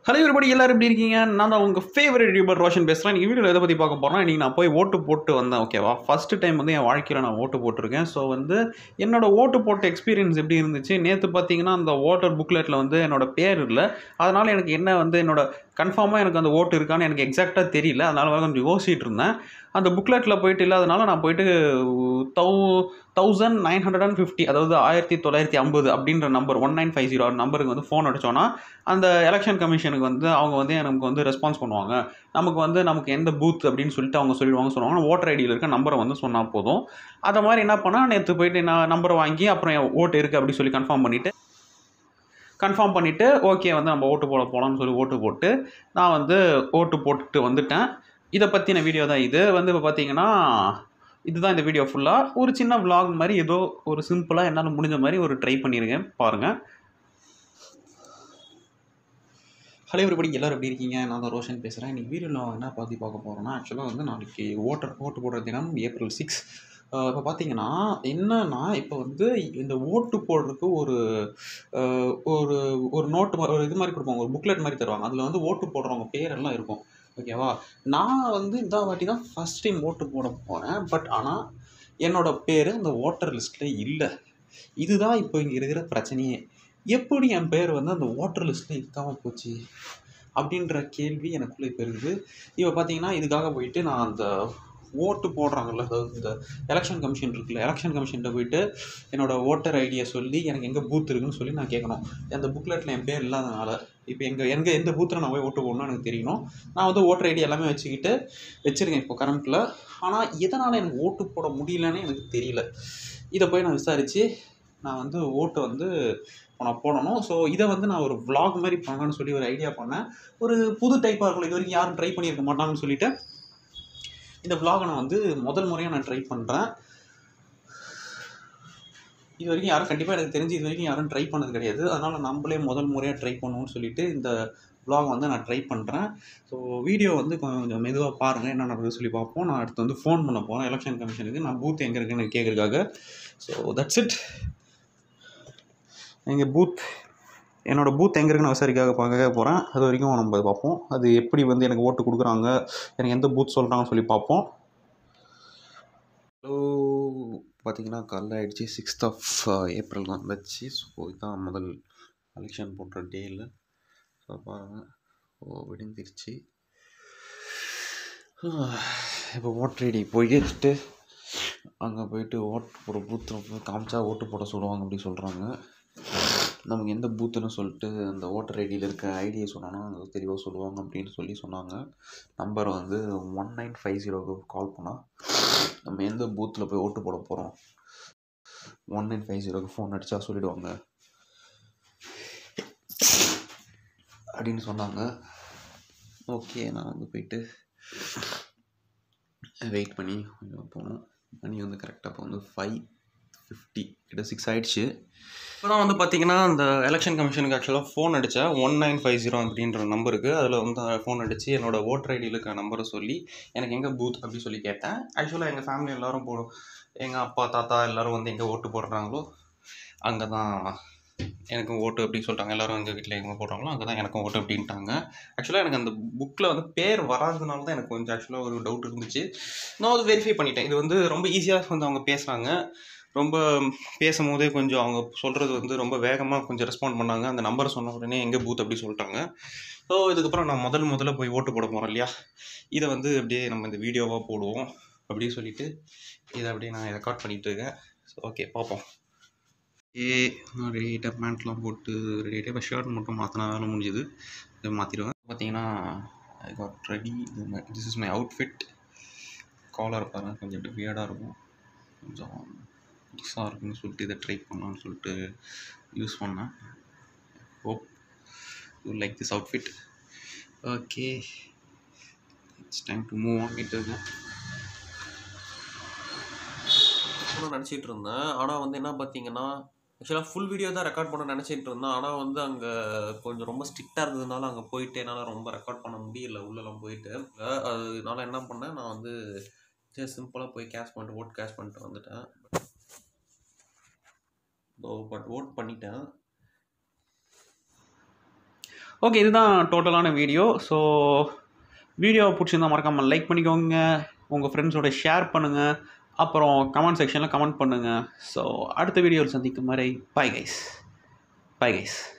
hello everybody எல்லாரும் எப்படி இருக்கீங்க நான் தான் உங்கள் ஃபேவரட் யூபர் ரோஷன் பேசுகிறேன் இந்த வீடியோவில் எதை பற்றி பார்க்க போகிறேன் இன்றைக்கி நான் போய் ஓட்டு போட்டு வந்தேன் ஓகேவா ஃபஸ்ட்டு டைம் வந்து என் வாழ்க்கையில் நான் ஓட்டு போட்டிருக்கேன் ஸோ வந்து என்னோட ஓட்டு போட்ட எக்ஸ்பீரியன்ஸ் எப்படி இருந்துச்சு நேற்று பார்த்தீங்கன்னா அந்த ஓட்டர் புக்லெட்டில் வந்து என்னோட பேர் இல்லை அதனால் எனக்கு என்ன வந்து என்னோட கன்ஃபார்மாக எனக்கு அந்த ஓட்டு இருக்கான்னு எனக்கு எக்ஸாக்டாக தெரியல அதனால கொஞ்சம் யோசிச்சுட்டு இருந்தேன் அந்த புக்லெட்டில் போயிட்டு இல்லாதனால நான் போயிட்டு தௌ thousand nine hundred and fifty அதாவது ஆயிரத்தி தொள்ளாயிரத்தி ஐம்பது அப்படின்ற number one nine five zero நம்பருக்கு வந்து ஃபோன் அடித்தோன்னா அந்த எலெக்ஷன் கமிஷனுக்கு வந்து அவங்க வந்து எனக்கு வந்து ரெஸ்பான்ஸ் பண்ணுவாங்க நமக்கு வந்து நமக்கு எந்த பூத் அப்படின்னு சொல்லிட்டு அவங்க சொல்லிடுவாங்க சொல்லுவாங்க ஓட்டர் ஐடியில் இருக்க நம்பரை வந்து சொன்னால் போதும் அதை மாதிரி என்ன பண்ணால் நேற்று போயிட்டு நான் நம்பரை வாங்கி அப்புறம் என் ஓட்டு இருக்குது அப்படி சொல்லி கன்ஃபார்ம் பண்ணிவிட்டு கன்ஃபார்ம் பண்ணிவிட்டு ஓகே வந்து நம்ம ஓட்டு போட போகலாம்னு சொல்லி ஓட்டு போட்டு நான் வந்து ஓட்டு போட்டுட்டு வந்துட்டேன் இதை பற்றின வீடியோ தான் இது வந்து இப்போ பார்த்தீங்கன்னா இதுதான் இந்த வீடியோ ஃபுல்லாக ஒரு சின்ன vlog மாதிரி ஏதோ ஒரு சிம்பிளாக என்னால் முடிஞ்ச மாதிரி ஒரு ட்ரை பண்ணியிருக்கேன் பாருங்கள் ஹலோ everybody எல்லாரும் எப்படி இருக்கீங்க நான் தான் ரோஷன் பேசுகிறேன் இன்றைக்கி வீடியோவில் என்ன பற்றி பார்க்க போகிறோன்னா ஆக்சுவலாக வந்து நாளைக்கு ஓட்டர் ஓட்டு போடுற தினம் ஏப்ரல் சிக்ஸ் இப்போ பார்த்தீங்கன்னா என்னன்னா இப்போ வந்து இந்த ஓட்டு போடுறதுக்கு ஒரு அஹ், ஒரு ஒரு நோட்டு ஒரு இது மாதிரி கொடுப்பாங்க ஒரு புக்லெட் மாதிரி தருவாங்க அதில் வந்து ஓட்டு போடுறவங்க பேரெல்லாம் இருக்கும் ஓகேவா நான் வந்து இந்த வாட்டி தான் ஃபஸ்ட் டைம் ஓட்டு போட போகிறேன் பட் ஆனால் என்னோட பேர் அந்த ஓட்டர் லிஸ்ட்டில் இல்லை இதுதான் இப்போ இங்கே இருக்கிற பிரச்சனையே எப்படி என் பேர் வந்து அந்த ஓட்டர் லிஸ்ட்டில் இருக்காமல் போச்சு அப்படின்ற கேள்வி எனக்குள்ளே இப்போ இருக்குது இப்போ பார்த்தீங்கன்னா இதுக்காக போயிட்டு நான் அந்த ஓட்டு போடுறாங்கல்ல அதாவது இந்த எலெக்ஷன் கமிஷன் இருக்குல்ல எலெக்ஷன் கமிஷன்கிட்ட போயிட்டு என்னோட ஓட்டர் ஐடியை சொல்லி எனக்கு எங்கே பூத் இருக்குன்னு சொல்லி நான் கேட்கணும் அந்த புக்லெட்டில் என் பேர் இல்லாதனால இப்போ எங்கே எங்கே எந்த பூத்தில் நான் போய் ஓட்டு போடணும்னு எனக்கு தெரியணும் நான் வந்து ஓட்டர் ஐடி எல்லாமே வச்சுக்கிட்டு வச்சுருக்கேன் இப்போ கரண்ட்டில் ஆனால் எதனால் எனக்கு ஓட்டு போட முடியலன்னு எனக்கு தெரியல இதை போய் நான் விசாரித்து நான் வந்து ஓட்டு வந்து இப்போ நான் போடணும் ஸோ இதை வந்து நான் ஒரு vlog மாதிரி பண்ணலான்னு சொல்லி ஒரு ஐடியா பண்ணேன் ஒரு புது டைப்பாக இருக்கும் இது வரைக்கும் யாரும் ட்ரை பண்ணியிருக்க மாட்டாங்கன்னு சொல்லிட்டு இந்த vlog நான் வந்து முதல் முறையாக நான் ட்ரை பண்ணுறேன் இது வரைக்கும் யாரும் கண்டிப்பாக எனக்கு தெரிஞ்சு இது வரைக்கும் யாரும் ட்ரை பண்ணது கிடையாது அதனால் நம்மளே முதல் முறையாக ட்ரை பண்ணுவோம்னு சொல்லிட்டு இந்த vlog வந்து நான் ட்ரை பண்ணுறேன் ஸோ வீடியோ வந்து கொஞ்சம் மெதுவாக பாருங்கள் என்ன நடக்குது சொல்லி பார்ப்போம் நான் அடுத்து வந்து ஃபோன் பண்ண போகிறேன் எலெக்ஷன் கமிஷனுக்கு நான் பூத் எங்கே இருக்குன்னு கேட்குறதுக்காக ஸோ தட்ஸ் இட் எங்கள் பூத் என்னோடய பூத் எங்கே இருக்குன்னு விசாரிக்காக பார்க்க போகிறேன் அது வரைக்கும் நம்ம பார்ப்போம் அது எப்படி வந்து எனக்கு ஓட்டு கொடுக்குறாங்க எனக்கு எந்த பூத் சொல்கிறாங்கன்னு சொல்லி பார்ப்போம் ஹலோ பார்த்தீங்கன்னா காலைல ஆயிடுச்சு சிக்ஸ்த் ஆஃப் ஏப்ரல் வந்துச்சு ஸோ இதுதான் முதல் எலெக்ஷன் போடுற டேயில் ஸோ பாருங்கள் ஓ விடிஞ்சிருச்சு இப்போ ஓட்டர் ஐடி போயிட்டு அங்கே போயிட்டு ஓட்டு போட பூத்தில் போய் காமிச்சா ஓட்டு போட சொல்லுவாங்க அப்படி சொல்கிறாங்க நமக்கு எந்த பூத்துன்னு சொல்லிட்டு அந்த ஓட்டர் ஐடியில் இருக்க ஐடியை சொன்னோன்னா அது தெளிவாக சொல்லுவாங்க அப்படின்னு சொல்லி சொன்னாங்க நம்பர் வந்து ஒன் நைன் ஃபைவ் ஜீரோக்கு கால் பண்ணால் நம்ம எந்த பூத்தில் போய் ஓட்டு போட போகிறோம் ஒன் நைன் ஃபைவ் ஜீரோக்கு ஃபோன் அடித்தா சொல்லிடுவாங்க அப்படின்னு சொன்னாங்க ஓகே நான் வந்து போயிட்டு வெயிட் பண்ணி கொஞ்சம் போனோம் மணி வந்து கரெக்டாக இப்போ வந்து ஃபைவ் ஃபிஃப்டி கிட்ட சிக்ஸ் ஆயிடுச்சு இப்போ நான் வந்து பார்த்தீங்கன்னா அந்த எலெக்ஷன் கமிஷனுக்கு ஆக்சுவலாக ஃபோன் அடித்தேன் ஒன் நைன் ஃபைவ் ஜீரோ அப்படின்ற நம்பருக்கு அதில் வந்து ஃபோன் அடித்து என்னோடய ஓட்டர் ஐடியில் இருக்க நம்பரை சொல்லி எனக்கு எங்கே பூத் அப்படி சொல்லி கேட்டேன் ஆக்சுவலாக எங்கள் ஃபேமிலி எல்லோரும் போ எங்கள் அப்பா தாத்தா எல்லோரும் வந்து எங்கே ஓட்டு போடுறாங்களோ அங்கே தான் எனக்கும் ஓட்டு அப்படின்னு சொல்லிட்டாங்க எல்லோரும் எங்கள் வீட்டில் எங்கே போடுறாங்களோ அங்கே தான் எனக்கும் ஓட்டு அப்படின்ட்டாங்க ஆக்சுவலாக எனக்கு அந்த புக்கில் வந்து பேர் வராததுனால தான் எனக்கு கொஞ்சம் ஆக்சுவலாக ஒரு டவுட் இருந்துச்சு நான் அது வெரிஃபை பண்ணிட்டேன் இது வந்து ரொம்ப ஈஸியாக வந்து அவங்க பேசுகிறாங்க ரொம்ப பேசும்போதே கொஞ்சம் அவங்க சொல்கிறது வந்து ரொம்ப வேகமாக கொஞ்சம் ரெஸ்பாண்ட் பண்ணாங்க அந்த நம்பரை சொன்ன உடனே எங்கே பூத் அப்படி சொல்லிட்டாங்க ஸோ இதுக்கப்புறம் நான் முதல் முதல்ல போய் ஓட்டு போட போகிறேன் இல்லையா இதை வந்து அப்படியே நம்ம இந்த வீடியோவாக போடுவோம் அப்படியே சொல்லிவிட்டு இதை அப்படியே நான் ரெக்கார்ட் பண்ணிகிட்டு இருக்கேன் ஸோ ஓகே பார்ப்போம் ஏ நான் ரெடி ஆகிட்டேன் பேண்ட்லாம் போட்டு ரெடி ஆகிட்டேன் இப்போ ஷர்ட் மட்டும் மாற்றினா வேலை முடிஞ்சுது இதை மாற்றிடுவேன் பார்த்தீங்கன்னா I got ready this is my outfit collar பாருங்க கொஞ்சம் வியர்டாக இருக்கும் கொஞ்சம் புதுசாக இருக்குன்னு சொல்லிட்டு இதை ட்ரை பண்ணலாம்னு சொல்லிட்டு யூஸ் பண்ணேன் hope you like this outfit okay it's time to move ஆகிட்டு இருக்கேன் நான் நினச்சிட்டு இருந்தேன் ஆனால் வந்து என்ன பார்த்தீங்கன்னா ஆக்சுவலாக ஃபுல் வீடியோ தான் ரெக்கார்ட் பண்ண நினச்சிட்டு இருந்தேன் ஆனால் வந்து அங்கே கொஞ்சம் ரொம்ப ஸ்ட்ரிக்டாக இருந்ததுனால அங்கே போயிட்டு என்னால் ரொம்ப ரெக்கார்ட் பண்ண முடியல உள்ளெல்லாம் போயிட்டு அஹ் அதனால என்ன பண்ணேன் நான் வந்து ஜஸ்ட் சிம்பிளாக போய் கேஷ் பண்ணிட்டு ஓட் கேஷ் பண்ணிட்டு வந்துட்டேன் பட் ஓட் பண்ணிட்டேன் ஓகே இதுதான் டோட்டலான வீடியோ ஸோ வீடியோ பிடிச்சிருந்தா மறக்காமல் லைக் பண்ணிக்கோங்க உங்கள் ஃப்ரெண்ட்ஸோட ஷேர் பண்ணுங்கள் அப்புறம் கமெண்ட் செக்ஷனில் கமெண்ட் பண்ணுங்கள் ஸோ அடுத்த வீடியோவில் சந்திக்கும் வரை பை கைஸ் பை கைஸ்